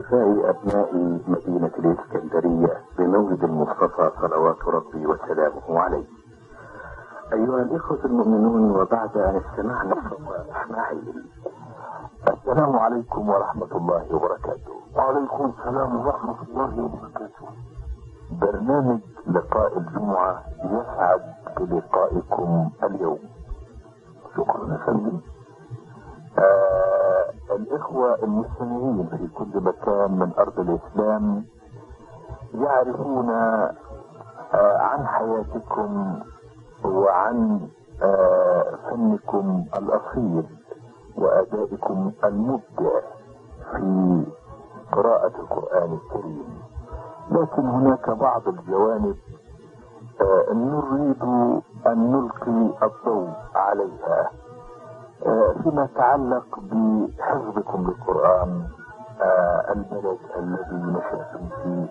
أحبائي أبناء مدينة الإسكندرية بمولد المصطفى صلوات ربي وسلامه عليه أيها الإخوة المؤمنون وبعد أن استمعنا صوت إسماعيل السلام عليكم ورحمة الله وبركاته وعليكم السلام ورحمة الله وبركاته برنامج لقاء الجمعة يسعد بلقائكم اليوم شكرا يا فندم آه الإخوة المستمعين في كل مكان من أرض الإسلام يعرفون آه عن حياتكم وعن آه فنكم الأصيل وأدائكم المبدع في قراءة القرآن الكريم لكن هناك بعض الجوانب آه نريد أن نلقي الضوء عليها آه فيما يتعلق بحفظكم للقرآن آه البلد الذي نشأتم فيه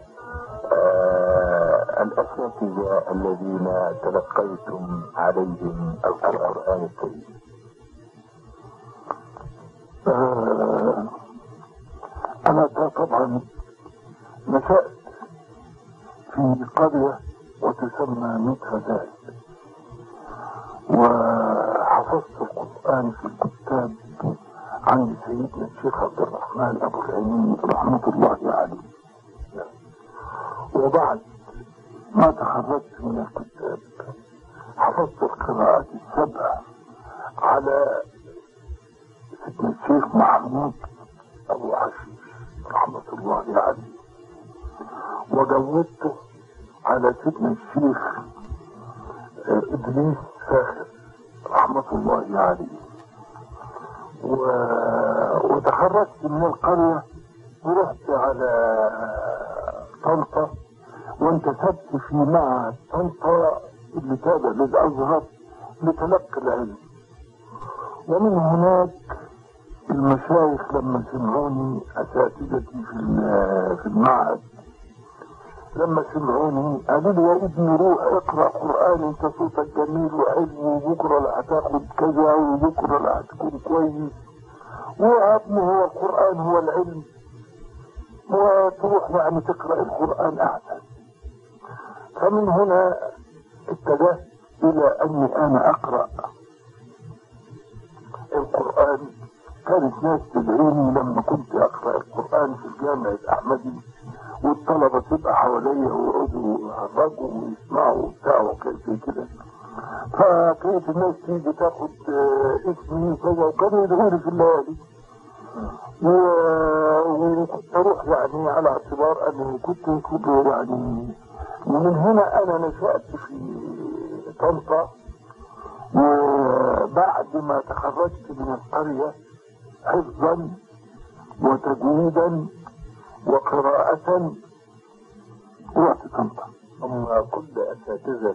الأساتذة الذين تلقيتم عليهم القرآن الكريم أنا طبعا نشأت في قرية وتسمى ميت وحفظت القرآن في الكتاب عند سيدنا الشيخ عبد الرحمن أبو العينين رحمة الله عليه وبعد ما تخرجت من الكتاب حفظت القراءات السبع على سيدنا الشيخ محمود أبو حشيش رحمة الله عليه وجودته على سيدنا الشيخ إدريس فاخر رحمة الله عليه و... وتخرجت من القرية ورحت على طنطا وانتسبت في معهد طنطا اللي تابع للأزهر لتلقي العلم ومن هناك المشايخ لما سمعوني أساتذتي في في المعهد لما سمعوني قالوا لي يا ابني روح اقرا قران انت صوتك جميل وحلو وبكره لا هتاخد كذا وبكره لا هتكون كويس ويا ابني هو القران هو العلم وتروح يعني تقرا القران احسن فمن هنا اتجهت الى اني انا اقرا القران كانت ناس تدعيني لما كنت اقرا القران في الجامع الاحمدي والطلبه تبقى حواليا ويقعدوا يهرجوا ويسمعوا وبتاع وكان زي كده فكانت الناس تيجي تاخد اسمي وكذا وكانوا يدعوني في الليالي وكنت اروح يعني على اعتبار اني كنت كنت يعني ومن هنا انا نشأت في طنطا وبعد ما تخرجت من القرية حفظا وتجويدا وقراءة رحت طنطا هم كل أساتذة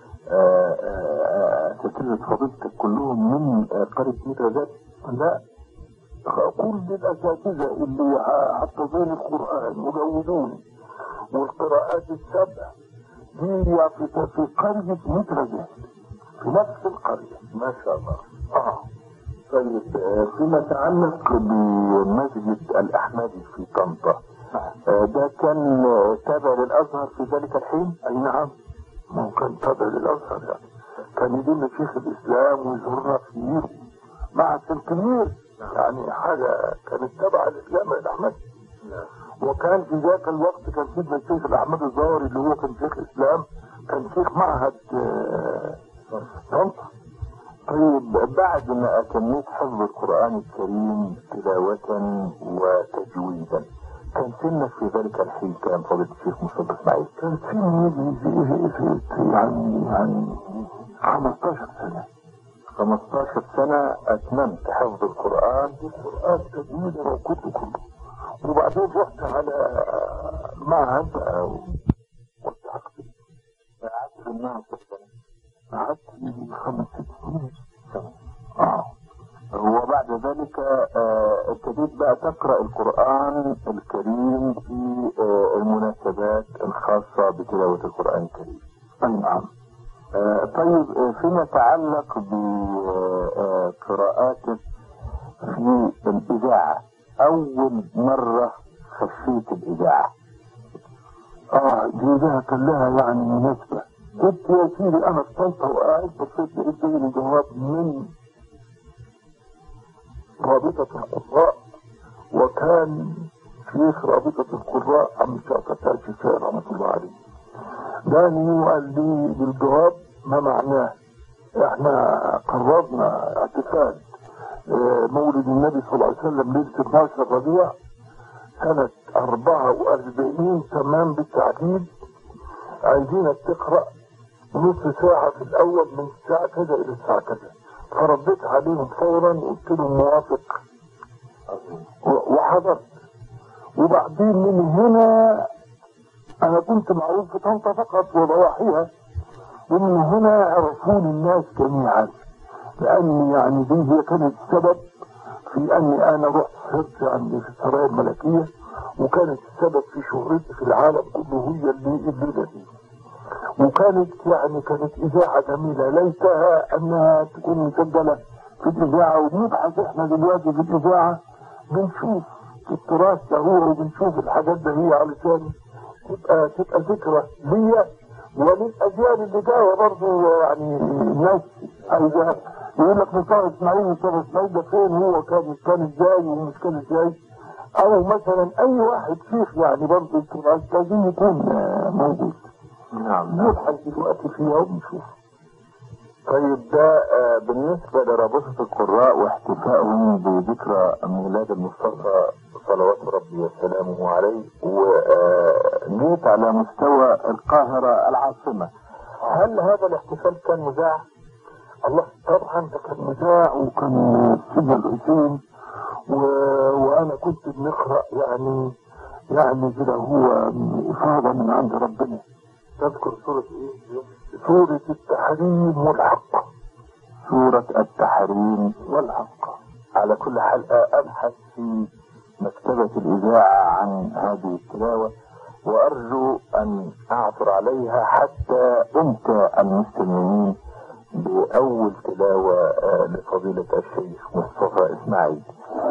أساتذة فضيلتك كلهم من قرية ميت ذات لا كل الأساتذة اللي حفظوني القرآن وجودوني والقراءات السبع دي في في قرية ميت ذات في نفس القرية ما شاء الله اه طيب فيما يتعلق بمسجد الأحمدي في طنطا ده كان تابع للأزهر في ذلك الحين؟ أي نعم ما كان تابع للأزهر يعني كان يجي لنا شيخ الإسلام ويزورنا فيه مع الكبير يعني حاجة كانت تابعة للجامع الأحمدي وكان في ذاك الوقت كان سيدنا الشيخ الأحمد الزهري اللي هو كان شيخ إسلام كان شيخ معهد طنطا طيب بعد ما أتميت حفظ القرآن الكريم تلاوة وتجويدا كان سنك في ذلك الحين كان فضيلة الشيخ مصطفى اسماعيل كان سني يعني يعني 15 سنة 15 سنة أتممت حفظ القرآن القرآن تجويدا وكله كله وبعدين رحت على معهد والتحقت قعدت في المعهد قعدت خمس ست سنين اه وبعد ذلك ابتديت بقى تقرأ القرآن الكريم في المناسبات الخاصة بتلاوة القرآن الكريم أي نعم طيب فيما يتعلق بقراءاتك في الإذاعة أول مرة خشيت توفيت الإذاعة اه دي لها كان لها يعني مناسبة كنت يا سيدي انا في طنطا وقاعد بصيت لقيت لي جواب من رابطة القراء وكان شيخ رابطة القراء عم شاطر الشيخ رحمة الله عليه داني وقال لي بالجواب ما معناه احنا قررنا اعتقاد آه، مولد النبي صلى الله عليه وسلم ليلة 12 ربيع سنة 44 تمام بالتعديل عايزينك تقرأ نص ساعة في الأول من الساعة كذا إلى الساعة كذا فرديت عليهم فورا وقلت لهم موافق و- وحضرت وبعدين من هنا أنا كنت معروف في طنطا فقط وضواحيها ومن هنا عرفوني الناس جميعا لأن يعني دي هي كانت السبب في أني أنا رحت صرت عند في السرايا الملكية وكانت السبب في شهرتي في العالم كله هي اللي الليلة دي وكانت يعني كانت إذاعة جميلة ليتها أنها تكون مسجلة في الإذاعة وبنبحث إحنا دلوقتي في الإذاعة بنشوف التراث ده هو وبنشوف الحاجات ده هي علشان تبقى تبقى ذكرى ليا وللأجيال اللي جاية برضه يعني الناس عايزة يقول لك مصطفى إسماعيل مصطفى إسماعيل ده فين هو كان كان إزاي ومش كان إزاي أو مثلا أي واحد شيخ يعني برضه التراث لازم يكون آه، موجود نعم نبحث دلوقتي فيها ونشوف طيب ده آه، بالنسبة لرابطة القراء واحتفائهم بذكرى ميلاد المصطفى صلوات ربي وسلامه عليه وجيت على مستوى القاهرة العاصمة هل هذا الاحتفال كان مذاع؟ الله طبعا ده كان مذاع وكان سيدنا الحسين و... وانا كنت بنقرا يعني يعني كده هو افاضه من عند ربنا تذكر سوره ايه؟ سوره التحريم والحق سورة التحريم والحق على كل حال آه، أبحث في مكتبة الإذاعة عن هذه التلاوة وأرجو أن أعثر عليها حتى أمتع المستمعين بأول تلاوة آه، لفضيلة الشيخ مصطفى إسماعيل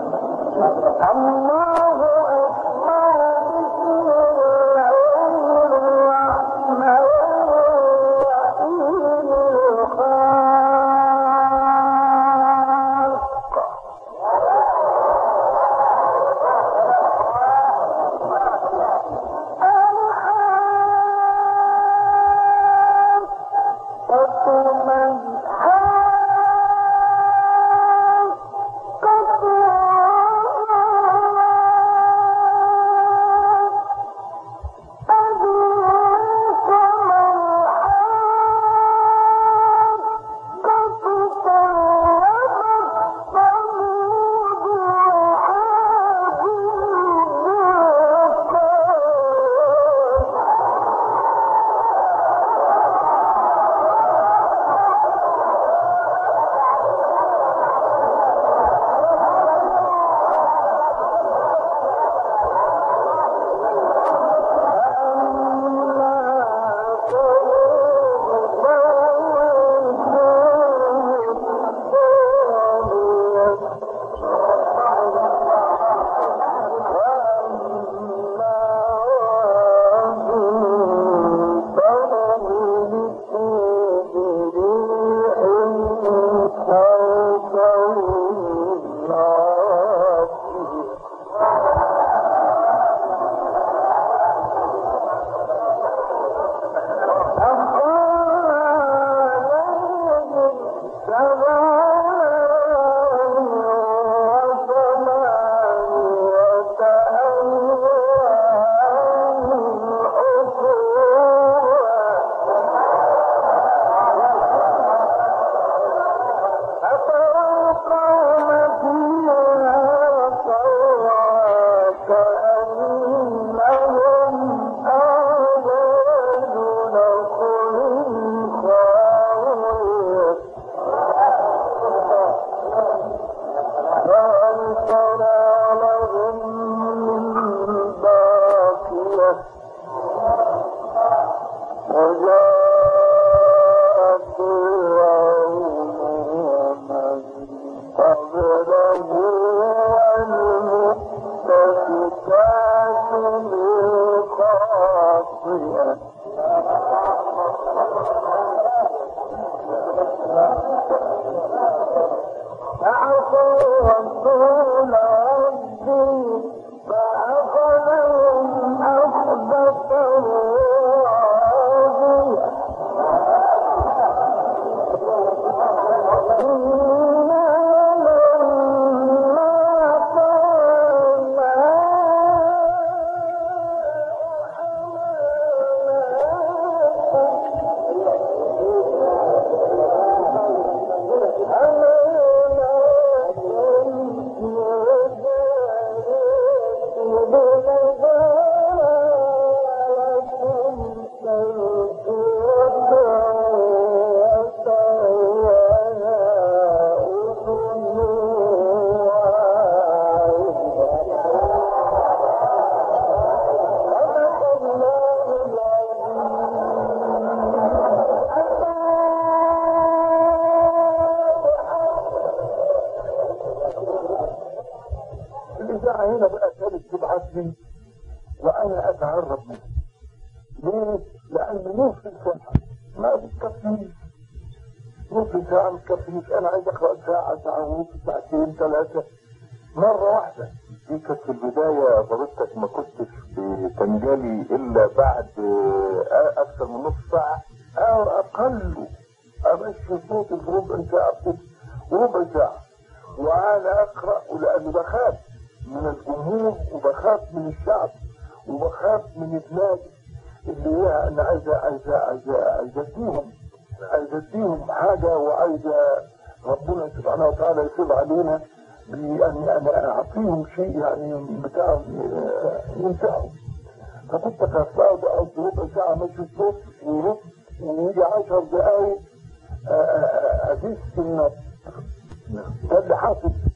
وجاءت فرعون ومن قبله والمؤتفكات بي وانا اتهرب منه ليه؟ لان نص ساعه ما بتكفينيش نص ساعه ما بتكفينيش انا عايز اقرا ساعه ساعه ونص ساعتين ثلاثه مره واحده دي كانت في البداية فضيلتك ما كنتش بتنجلي إلا بعد آه، أكثر من نص ساعة او اقل امشي صوتي بربع ساعه كده ربع ساعه وانا اقرا ولاني بخاف من الجمهور وبخاف من الشعب وبخاف من الناس اللي هي انا عايز عايز عايز عايز اديهم عايز اديهم حاجه وعايز ربنا سبحانه وتعالى يفيض علينا باني انا اعطيهم شيء يعني بتاع آه، ينفعهم فكنت قاعد اقعد ربع ساعه ماشي الصوت وربع ويجي 10 دقايق ادس النص ده اللي حاصل